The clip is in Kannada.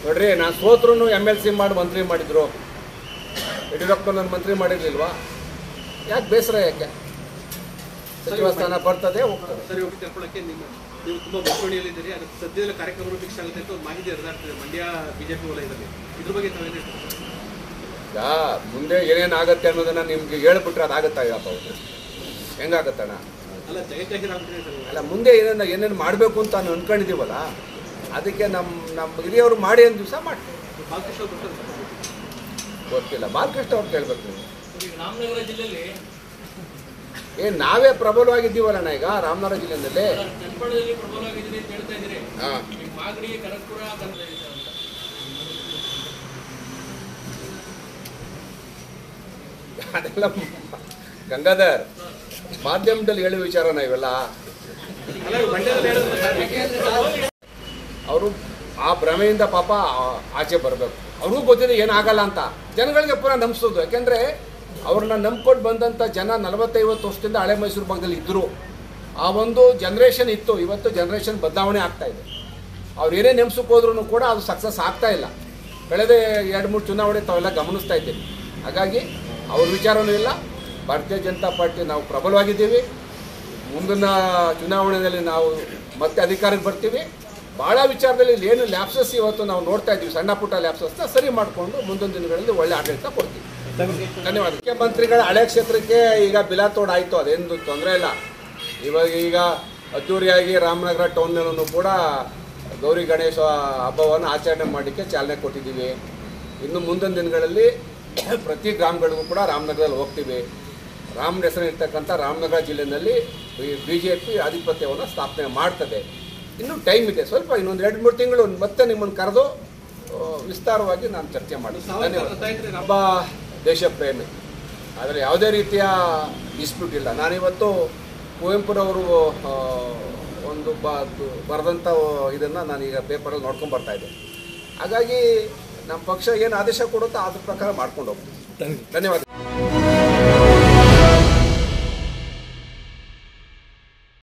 ನೋಡ್ರಿ ನಾನು ಸೋತ್ರು ಎಮ್ ಎಲ್ ಸಿ ಮಾಡಿ ಮಂತ್ರಿ ಮಾಡಿದ್ರು ಯಡಿಯೂರಪ್ಪ ನನ್ನ ಮಂತ್ರಿ ಮಾಡಿರ್ಲಿಲ್ವಾ ಯಾಕೆ ಬೇಸರ ಯಾಕೆ ಸಚಿವ ಸ್ಥಾನ ಬರ್ತದೆ ಹೋಗ್ತದೆ ಸರಿ ಹೋಗಿ ತಿಳ್ಕೊಳ್ಳೋಕೆ ನಿಮ್ಮ ನೀವು ತುಂಬಾ ಮುಂಚೂಣಿಯಲ್ಲಿದ್ದೀರಿ ಅದು ಸದ್ಯದಲ್ಲೇ ಕಾರ್ಯಕ್ರಮಗಳು ಫಿಕ್ಸ್ ಆಗುತ್ತೆ ಅಂತ ಒಂದು ಮಾಹಿತಿ ಹರಿದಾಡ್ತಿದೆ ಮಂಡ್ಯ ಬಿಜೆಪಿ ವಲಯದಲ್ಲಿ ಇದ್ರ ಬಗ್ಗೆ ತಾವೇನು ಹೇಳ್ತೀರಾ? ಈಗ ಮುಂದೆ ಏನೇನು ಆಗುತ್ತೆ ಅನ್ನೋದನ್ನ ನಿಮ್ಗೆ ಹೇಳ್ಬಿಟ್ರೆ ಅದಾಗುತ್ತಾ ಹೇಳಪ್ಪ ಅವ್ರು ಹೆಂಗಾಗತ್ತಣ್ಣ ಅಲ್ಲ ಜಗಜ್ಜಾಹೀರಾಗ್ಬಿಟ್ಟಿದೆ ಸರ್ ಅಲ್ಲ ಮುಂದೆ ಏನೇನು ಏನೇನು ಮಾಡಬೇಕು ಅಂತ ನಾವು ಅನ್ಕೊಂಡಿದ್ದೀವಲ್ಲ ಅದಕ್ಕೆ ನಮ್ಮ ನಮ್ಮ ಹಿರಿಯವರು ಮಾಡಿ ಒಂದು ದಿವಸ ಮಾಡ್ತೀವಿ ಬಾಲಕೃಷ್ಣ ಬರ್ತಾರೆ ಗೊತ್ತಿಲ್ಲ ಬಾಲಕೃಷ್ಣ ಅವ್ರು ಕೇಳ್ಬೇಕು ನೀವು ಈಗ ರಾಮನಗರ ಜಿಲ್ಲೆಯಲ್ಲಿ ಏ ನಾವೇ ಪ್ರಬಲವಾಗಿದ್ದೀವಲ್ಲಣ್ಣ ಈಗ ರಾಮನಗರ ಜಿಲ್ಲೆಯಲ್ಲಿ ಚನ್ನಪಟ್ಟಣದಲ್ಲಿ ಪ್ರಬಲವಾಗಿದ್ದೀರಿ ಅಂತ ಹೇಳ್ತಾ ಇದ್ದೀರಿ ಹಾಂ ಈಗ ಮಾಗಡಿ ಕನಕಪುರ ಕನ್ನಡ ಇದೆ ಅಂತ ಅದೆಲ್ಲ ಗಂಗಾಧರ್ ಮಾಧ್ಯಮದಲ್ಲಿ ಹೇಳುವ ವಿಚಾರನ ಇವೆಲ್ಲ ಅಲ್ಲ ಇವಾಗ ಮಂಡ್ಯದಲ್ಲಿ ಹೇಳಿದ್ರೆ ಸರ್, ಅವರು ಆ ಭ್ರಮೆಯಿಂದ ಪಾಪ ಆ- ಆಚೆ ಬರಬೇಕು ಅವ್ರಿಗೂ ಗೊತ್ತಿದೆ ಏನಾಗಲ್ಲ ಅಂತ ಜನಗಳಿಗೆ ಪುನಃ ನಂಬಿಸೋದು ಯಾಕೆಂದರೆ ಅವ್ರನ್ನ ನಂಬ್ಕೊಂಡು ಬಂದಂಥ ಜನ ನಲವತ್ತೈವತ್ತು ವರ್ಷದಿಂದ ಹಳೆ ಮೈಸೂರು ಭಾಗದಲ್ಲಿ ಇದ್ದರು ಆ ಒಂದು ಜನ್ರೇಷನ್ ಇತ್ತು ಇವತ್ತು ಜನ್ರೇಷನ್ ಬದಲಾವಣೆ ಆಗ್ತಾ ಇದೆ ಅವ್ರು ಏನೇ ನೆಮ್ಸಕ್ಕೆ ಹೋದ್ರೂ ಕೂಡ ಅದು ಸಕ್ಸಸ್ ಆಗ್ತಾ ಇಲ್ಲ ಕಳೆದ ಎರಡು ಮೂರು ಚುನಾವಣೆ ತಾವೆಲ್ಲ ಗಮನಿಸ್ತಾ ಇದ್ದೀವಿ ಹಾಗಾಗಿ ಅವ್ರ ವಿಚಾರನೂ ಇಲ್ಲ ಭಾರತೀಯ ಜನತಾ ಪಾರ್ಟಿ ನಾವು ಪ್ರಬಲವಾಗಿದ್ದೀವಿ ಮುಂದಿನ ಚುನಾವಣೆಯಲ್ಲಿ ನಾವು ಮತ್ತೆ ಅಧಿಕಾರಕ್ಕೆ ಬರ್ತೀವಿ ಭಾಳ ವಿಚಾರದಲ್ಲಿ ಇಲ್ಲಿ ಏನು ಲ್ಯಾಪ್ಸಸ್ ಇವತ್ತು ನಾವು ನೋಡ್ತಾ ಇದ್ದೀವಿ ಸಣ್ಣ ಪುಟ್ಟ ಲ್ಯಾಪ್ಸಸ್ನ ಸರಿ ಮಾಡಿಕೊಂಡು ಮುಂದಿನ ದಿನಗಳಲ್ಲಿ ಒಳ್ಳೆ ಆಡಳಿತ ಕೊಡ್ತೀವಿ ಧನ್ಯವಾದ ಮುಖ್ಯಮಂತ್ರಿಗಳ ಹಳೆ ಕ್ಷೇತ್ರಕ್ಕೆ ಈಗ ಬಿಲಾತೋಡ್ ಆಯಿತು ಅದೇನು ತೊಂದರೆ ಇಲ್ಲ ಇವಾಗ ಈಗ ಅದ್ದೂರಿಯಾಗಿ ರಾಮನಗರ ಟೌನ್ನಲ್ಲೂ ಕೂಡ ಗೌರಿ ಗಣೇಶ ಹಬ್ಬವನ್ನು ಆಚರಣೆ ಮಾಡಲಿಕ್ಕೆ ಚಾಲನೆ ಕೊಟ್ಟಿದ್ದೀವಿ ಇನ್ನು ಮುಂದಿನ ದಿನಗಳಲ್ಲಿ ಪ್ರತಿ ಗ್ರಾಮಗಳಿಗೂ ಕೂಡ ರಾಮನಗರದಲ್ಲಿ ಹೋಗ್ತೀವಿ ರಾಮನ ಹೆಸರು ಇರ್ತಕ್ಕಂಥ ರಾಮನಗರ ಜಿಲ್ಲೆಯಲ್ಲಿ ಬಿ ಜೆ ಪಿ ಆಧಿಪತ್ಯವನ್ನು ಸ್ಥಾಪನೆ ಮಾಡ್ತದೆ ಇನ್ನೂ ಟೈಮ್ ಇದೆ ಸ್ವಲ್ಪ ಇನ್ನೊಂದು ಎರಡು ಮೂರು ತಿಂಗಳು ಮತ್ತೆ ನಿಮ್ಮನ್ನು ಕರೆದು ಆ, ವಿಸ್ತಾರವಾಗಿ ನಾನು ಚರ್ಚೆ ಮಾಡ್ತೀನಿ ಸಾವಿರ ಧನ್ಯವಾದ ಬರ್ತಾ ಇದ್ರೆ ರಾಮ- ಒಬ್ಬ ದೇಶ ಪ್ರೇಮಿ ಆದರೆ ಯಾವುದೇ ರೀತಿಯ ಡಿಸ್ಪ್ಯೂಟ್ ಇಲ್ಲ ನಾನಿವತ್ತು ಕುವೆಂಪುರವರು ಆ, ಒಂದು ಬ ಬರೆದಂಥ ಇದನ್ನು ನಾನೀಗ ಪೇಪರಲ್ಲಿ ನೋಡ್ಕೊಂಡು ಬರ್ತಾ ಇದ್ದೆ ಹಾಗಾಗಿ ನಮ್ಮ ಪಕ್ಷ ಏನು ಆದೇಶ ಕೊಡುತ್ತೋ ಅದ್ರ ಪ್ರಕಾರ ಮಾಡ್ಕೊಂಡು ಹೋಗ್ತೀವಿ ಧನ್ಯವಾದ